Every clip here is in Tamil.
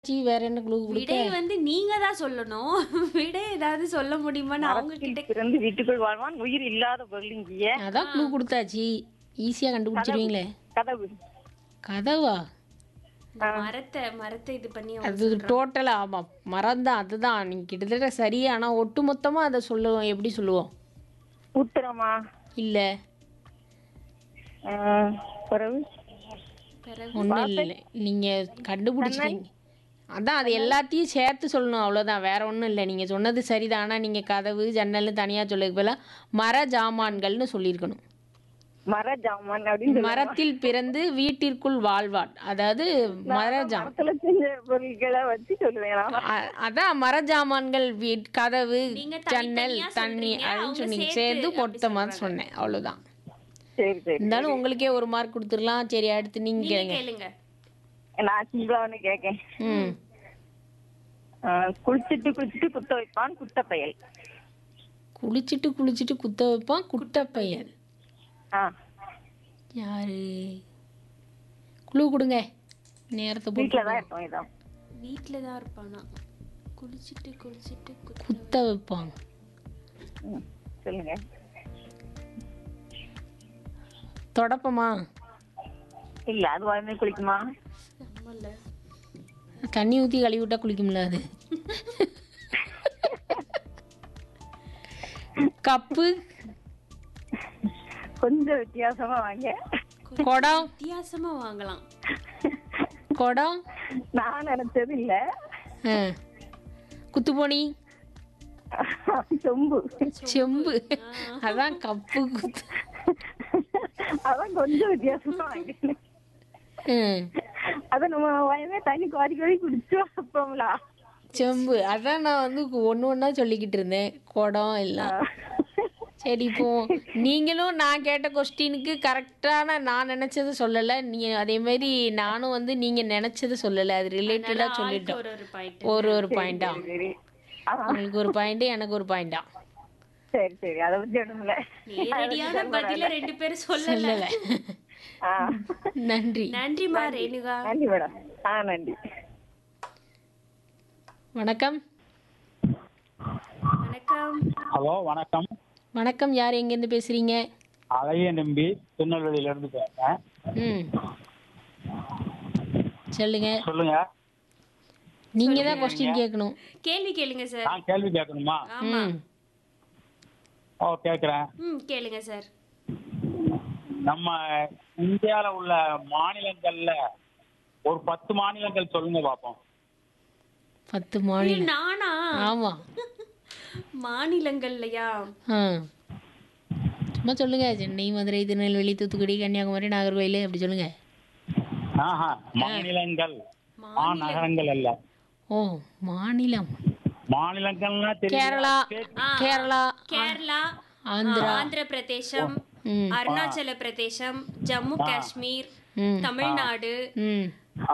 சி வேற என்ன குழு கொடுக்க விடை வந்து நீங்க தான் சொல்லணும் விடை ஏதாவது சொல்ல முடியுமான்னு அவங்க மரத்தில் கிட்ட பிறந்து வீட்டுக்குள் வாழ்வான் உயிர் இல்லாத பொருள் இங்கேயே அதான் குழு கொடுத்தாச்சு ஈஸியா கண்டுபிடிச்சிருவீங்களே கதவு கதவா இந்த மரத்தை மரத்தை இது பண்ணி அவங்க அது டோட்டலா ஆமாம் மரம் தான் அதுதான் நீங்க கிட்டத்தட்ட சரி ஆனா ஒட்டு மொத்தமா அதை சொல்லுவோம் எப்படி சொல்லுவோம் உத்தரமா இல்ல ஆஹ், பிறகு பிறகு ஒண்ணும் இல்லை நீங்க கண்டுபிடிச்சிட்டீங்க அதான் அது எல்லாத்தையும் சேர்த்து சொல்லணும் அவ்வளவுதான் வேற ஒண்ணும் இல்லை நீங்க சொன்னது சரிதான் ஆனா நீங்க கதவு ஜன்னல்னு தனியா சொல்லுக்கு பதிலாக மர ஜாமான்கள்னு சொல்லியிருக்கணும் மர ஜாமான் அப்படின்னு சொல்லுவாங்க. மரத்தில் பிறந்து வீட்டிற்குள் வாழ்வான் அதாவது மர ஜாம் மரத்துல செஞ்ச பொருட்களை வச்சு சொல்லுவேன் நான். அ- அதான் மர ஜாமான்கள் வீட் கதவு நீங்க ஜன்னல் தனித்தனியா தண்ணி சொல்றீங்க, அப்படின்னு அவங்க சொன்னீங்க சேர்த்து சேர்த்து அப்படி மொத்தமா சொல்றாங்க. சொன்னேன் அவ்வளவுதான் சரி சரி இருந்தாலும் உங்களுக்கே ஒரு மார்க் கொடுத்துடலாம் சரி அடுத்து நீங்க நீங்க கேளுங்க கேளுங்க நான் சிம்பிளான்னு கேட்கேன் ம் ஆஹ், குளிச்சிட்டு குளிச்சிட்டு குத்த வைப்பான் குத்த பயல் குளிச்சிட்டு குளிச்சிட்டு குத்த வைப்பான் குட்ட பையன் ஆ யாரு குழு கொடுங்க நேரத்தை போட்டு வீட்டுல தான் இருப்போம் இதான் வீட்ல தான் இருப்பானா குளிச்சிட்டு குளிச்சிட்டு குத்து குத்த வைப்பாங்க ம், சொல்லுங்க தொடப்பமா இல்ல அது வாய்மை குளிக்குமா நம்மள தண்ணி ஊற்றி கழுவி விட்டா குளிக்கும்ல அது கப்பு கொஞ்சம் வித்தியாசமா வாங்க குடம் வித்தியாசமா வாங்கலாம் குடம் நான் நினைச்சது இல்ல ஆ. குத்துப்போனி சொம்பு செம்பு அதான் கப்பு குத்து அதான் கொஞ்சம் வித்தியாசமா வாங்கினேன் ம். அத நம்ம வயமே தண்ணி கோரி கோரி குடிச்சு வைப்போம்ல செம்பு அதான் நான் வந்து ஒன்று ஒன்றா சொல்லிக்கிட்டு இருந்தேன் குடம் எல்லாம் சரி இப்போ நீங்களும் நான் கேட்ட கொஸ்டினுக்கு கரெக்டான நான் நினச்சது சொல்லலை நீ அதே மாதிரி நானும் வந்து நீங்கள் நினச்சது சொல்லலை அது ரிலேட்டடாக சொல்லிட்டோம் ஒரு ஒரு பாயிண்ட் ஒரு ஒரு பாயிண்டா சரி ஆ, உங்களுக்கு ஒரு பாயிண்ட் எனக்கு ஒரு பாயிண்டா சரி சரி அதை பத்தி ஒண்ணுமில்ல நேரடியான பதில ரெண்டு பேரும் சொல்லல சொல்லலை ஆ நன்றி நன்றிமா ரேணுகா நன்றி மேடம் ஆ நன்றி வணக்கம் வணக்கம் ஹலோ வணக்கம் வணக்கம் யார் எங்கேருந்து பேசுகிறீங்க அழகிய நம்பி திருநெல்வேலியில இருந்து பேசுறேன் ம் சொல்லுங்க சொல்லுங்க நீங்கள் தான் கொஸ்டின் கேட்கணும் கேள்வி கேளுங்க சார் நான் கேள்வி கேட்கணுமா ஆமா ம் ஓ கேட்குறேன் ம் கேளுங்க சார் நம்ம இந்தியால உள்ள மாநிலங்கள்ல ஒரு பத்து மாநிலங்கள் சொல்லுங்க பார்ப்போம் பத்து இது மாநிலம் நானா ஆமாம் மாநிலங்கள்லையா ஆ சும்மா சொல்லுங்க சென்னை மதுரை திருநெல்வேலி தூத்துக்குடி கன்னியாகுமரி நாகர்கோயில் அப்படி சொல்லுங்க ஆஹா மாநிலங்கள் மாநகரங்கள் அல்ல ஓ மாநிலம் மாநிலங்கள்னா தெரியும் கேரளா ஆ, கேரளா கேரளா ஆந்திரா ஆந்திர பிரதேசம் ம் அருணாச்சல பிரதேசம் ஜம்மு காஷ்மீர் ம் தமிழ்நாடு ம் ஆ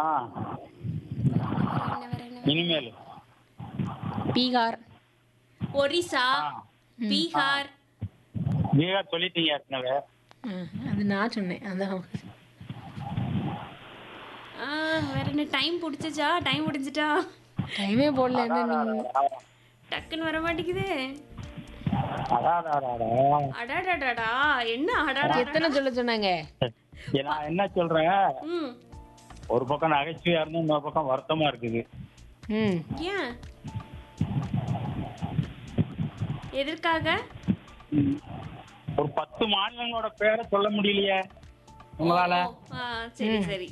இனிமேல் பீகார் ஒரிசா ஆ பீகார் பீகார் சொல்லிட்டீங்க ஏற்கனவே ஆ, அது நான் சொன்னேன் அதான் ஆ, வேற என்ன டைம் பிடிச்சிச்சா டைம் முடிஞ்சிட்டா டைமே போடல என்ன நீங்க டக்குன்னு வர மாட்டேங்குது அடாடா அடாடா. அடாடாடாடா என்ன அடாடா எத்தனை சொல்ல சொன்னாங்க நான் என்ன சொல்றேன் ம் ஒரு பக்கம் நகைச்சுவையா இருந்து இன்னொரு பக்கம் வருத்தமா இருக்குது ம் ஏன் எதற்காக ஒரு பத்து மாநிலங்களோட பேரை சொல்ல முடியலையே உங்களால ஆ சரி சரி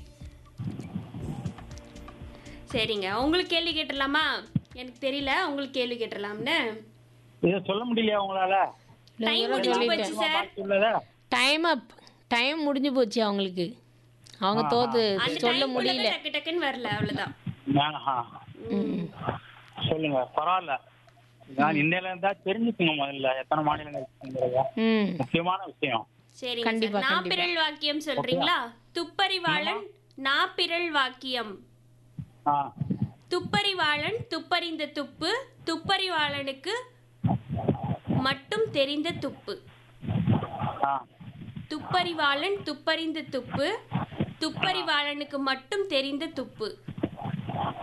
சரிங்க உங்களுக்கு கேள்வி கேட்டுடலாமா எனக்கு தெரியல உங்களுக்கு கேள்வி கேட்டுடலாம்னு இத சொல்ல முடியலையா உங்களால டைம் முடிஞ்சு போச்சு சார் பாக்கி உள்ளதா டைம் அப் டைம் முடிஞ்சு போச்சு அவங்களுக்கு அவங்க தோத்து அந்த சொல்ல டைம் முடியல டக்கு டக்குன்னு வரல அவ்வளவுதான் ஆஹா. சொல்லுங்க பரவாயில்ல நான் இன்னையில இருந்தா தெரிஞ்சுக்குங்க முதல்ல எத்தனை மாநிலங்கள் இருக்குங்கிறத. ம் முக்கியமான விஷயம் சரிங்க கண்டிப்பா, சார் நாப்பிரல் வாக்கியம் சொல்றீங்களா துப்பறிவாளன் நாப்பிரல் வாக்கியம் ஆ துப்பறிவாளன் துப்பறிந்த துப்பு துப்பறிவாளனுக்கு மட்டும் தெரிந்த துப்பு ஆ துப்பறிவாளன் துப்பறிந்த துப்பு துப்பறிவாளனுக்கு மட்டும் தெரிந்த துப்பு